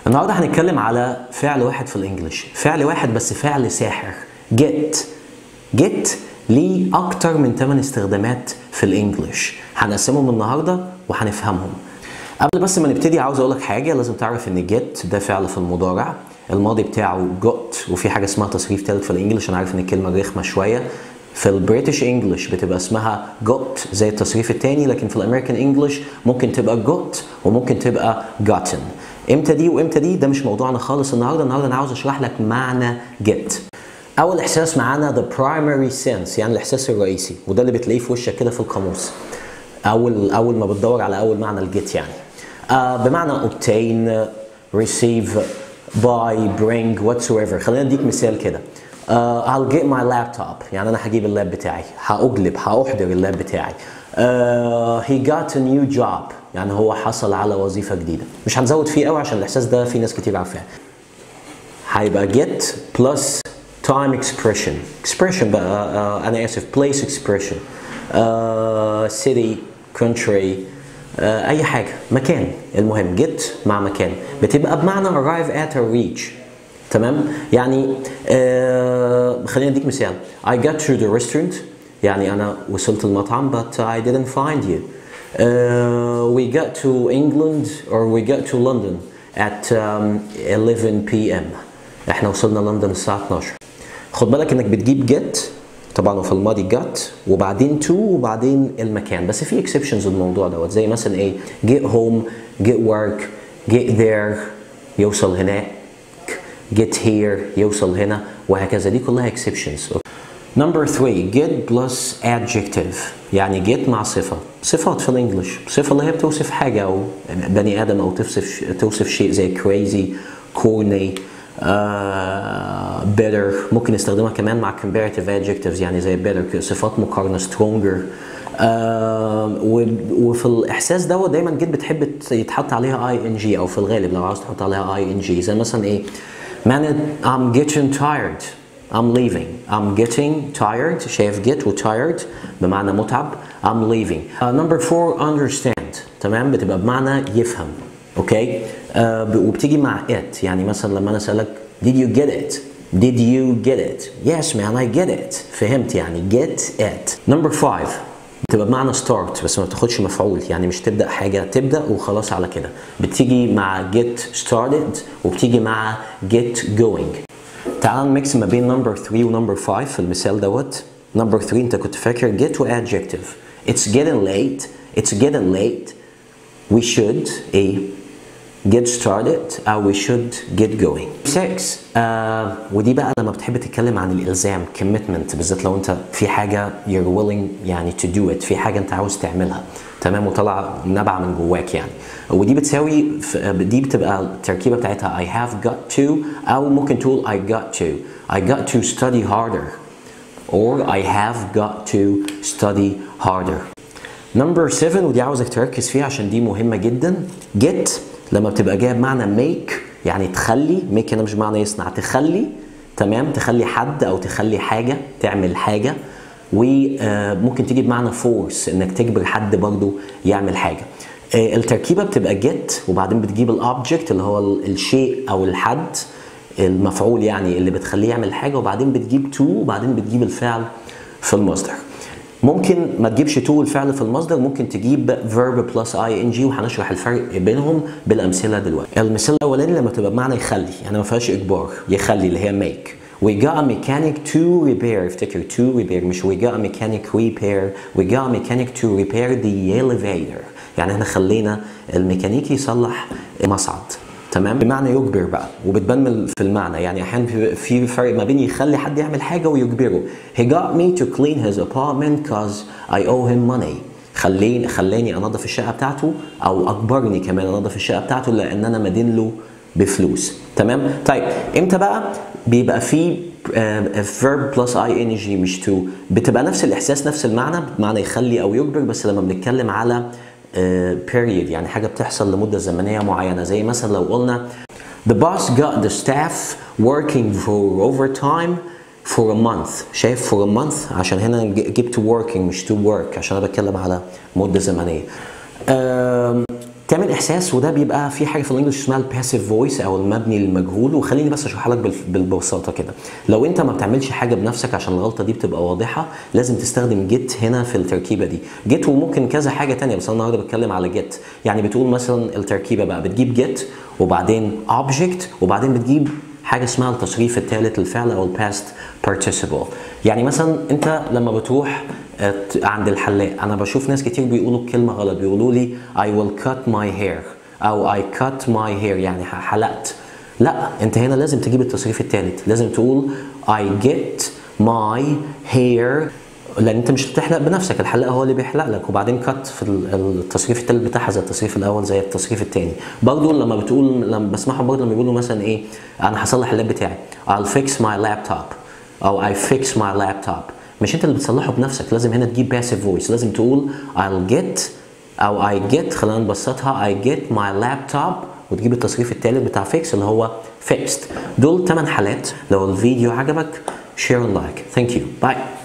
النهارده هنتكلم على فعل واحد في الانجليش فعل واحد بس فعل ساحر get get ليه اكتر من 8 استخدامات في الانجليش هنقسمهم النهارده وهنفهمهم قبل بس ما نبتدي عاوز اقول لك حاجه لازم تعرف ان get ده فعل في المضارع الماضي بتاعه got وفي حاجه اسمها تصريف ثالث في الانجليش انا عارف ان الكلمه رخمه شويه في البريتش انجلش بتبقى اسمها got زي التصريف الثاني لكن في الامريكان انجلش ممكن تبقى got وممكن تبقى gotten امتى دي وامتى دي ده مش موضوعنا خالص النهارده النهارده انا عاوز اشرح لك معنى get اول احساس معانا the primary sense يعني الاحساس الرئيسي وده اللي بتلاقيه في وشك كده في القاموس اول اول ما بتدور على اول معنى الجيت يعني آه بمعنى obtain receive buy bring whatsoever خلينا اديك مثال كده uh, I'll get my laptop يعني انا هجيب اللاب بتاعي هاجلب هاحضر اللاب بتاعي uh, he got a new job يعني هو حصل على وظيفة جديدة مش هنزود فيه قوي عشان الاحساس ده في ناس كتير عارفاه هيبقى get plus time expression expression بقى uh, انا اسف place expression uh, city country uh, اي حاجة مكان المهم get مع مكان بتبقى بمعنى arrive at or reach تمام يعني آه خلينا اديك مثال I got to the restaurant يعني انا وصلت المطعم but I didn't find you uh, we got to England or we got to London at um, 11 p.m. احنا وصلنا لندن الساعة 12 خد بالك انك بتجيب get طبعا وفي الماضي got وبعدين to وبعدين المكان بس في exceptions الموضوع دوت زي مثلا ايه get home get work get there يوصل هناك get here يوصل هنا وهكذا دي كلها exceptions Number three get plus adjective يعني get مع صفة صفات في الانجليش صفة اللي هي بتوصف حاجة أو بني آدم أو توصف توصف شيء زي crazy corny uh, better ممكن نستخدمها كمان مع comparative adjectives يعني زي better صفات مقارنة stronger uh, وفي الإحساس دوت دايما جيت بتحب يتحط عليها ing أو في الغالب لو عاوز تحط عليها ing زي مثلا إيه Man, I'm getting tired. I'm leaving. I'm getting tired. شايف get و tired بمعنى متعب. I'm leaving. Uh, number four, understand. تمام بتبقى بمعنى يفهم. اوكي؟ okay? uh, وبتيجي مع it يعني مثلا لما انا اسالك did you get it? Did you get it? Yes man I get it. فهمت يعني get it. Number five بتبقى بمعنى start بس ما بتاخدش مفعول يعني مش تبدا حاجه تبدا وخلاص على كده بتيجي مع get started وبتيجي مع get going تعال نميكس ما بين number 3 و number 5 في المثال دوت number 3 انت كنت فاكر get و adjective it's getting late it's getting late we should a get started او we should get going 6 آه ودي بقى لما بتحب تتكلم عن الالزام commitment بالذات لو انت في حاجه you're willing يعني to do it في حاجه انت عاوز تعملها تمام وطلع نبع من جواك يعني ودي بتساوي دي بتبقى التركيبه بتاعتها I have got to او ممكن تقول I got to I got to study harder or I have got to study harder number 7 ودي عاوزك تركز فيها عشان دي مهمه جدا get لما بتبقى جايه بمعنى make يعني تخلي make هنا مش معنى يصنع تخلي تمام تخلي حد او تخلي حاجه تعمل حاجه وممكن تيجي بمعنى فورس انك تجبر حد برضو يعمل حاجه التركيبه بتبقى get وبعدين بتجيب الاوبجكت اللي هو الشيء او الحد المفعول يعني اللي بتخليه يعمل حاجه وبعدين بتجيب to وبعدين بتجيب الفعل في المصدر ممكن ما تجيبش تو الفعل في المصدر ممكن تجيب verb plus ing وهنشرح الفرق بينهم بالامثله دلوقتي المثال الاولاني لما تبقى بمعنى يخلي يعني ما فيهاش اجبار يخلي اللي هي make we got a mechanic to repair افتكر to repair مش we got a mechanic repair we got a mechanic to repair the elevator يعني احنا خلينا الميكانيكي يصلح مصعد تمام بمعنى يجبر بقى وبتبان في المعنى يعني احيانا في فرق ما بين يخلي حد يعمل حاجه ويجبره he got me to clean his apartment cause I owe him money خليني خلاني انظف الشقه بتاعته او اجبرني كمان انظف الشقه بتاعته لان انا مدين له بفلوس تمام طيب امتى بقى بيبقى في verb plus ing مش to بتبقى نفس الاحساس نفس المعنى بمعنى يخلي او يجبر بس لما بنتكلم على period يعني حاجه بتحصل لمده زمنيه معينه زي مثلا لو قلنا the boss got the staff working for overtime for a month شايف for a month عشان هنا جبت working مش to work عشان انا بتكلم على مده زمنيه آم، تعمل احساس وده بيبقى في حاجه في الانجليش اسمها الباسيف فويس او المبني للمجهول وخليني بس اشرحها لك بال- بالبساطه كده لو انت ما بتعملش حاجه بنفسك عشان الغلطه دي بتبقى واضحه لازم تستخدم جيت هنا في التركيبه دي جيت وممكن كذا حاجه تانية بس انا النهارده بتكلم على جيت يعني بتقول مثلا التركيبه بقى بتجيب جيت وبعدين اوبجكت وبعدين بتجيب حاجه اسمها التصريف الثالث للفعل او الباست participle يعني مثلا انت لما بتروح آه، عند الحلاق انا بشوف ناس كتير بيقولوا الكلمه غلط بيقولوا لي I will cut my hair او I cut my hair يعني ح- حلقت لا انت هنا لازم تجيب التصريف الثالث لازم تقول I get my hair لان انت مش بتحلق بنفسك الحلاق هو اللي بيحلق لك وبعدين كات في ال- التصريف الثالث بتاعها زي التصريف الاول زي التصريف الثاني برضو لما بتقول لما بسمعهم برضو لما بيقولوا مثلا ايه انا هصلح اللاب بتاعي I'll fix my laptop او I fix my laptop مش انت اللي بتصلحه بنفسك لازم هنا تجيب passive voice لازم تقول I'll get او I get خلينا نبسطها I get my laptop وتجيب التصريف الثالث بتاع fix اللي هو fixed دول 8 حالات لو الفيديو عجبك share and like thank you bye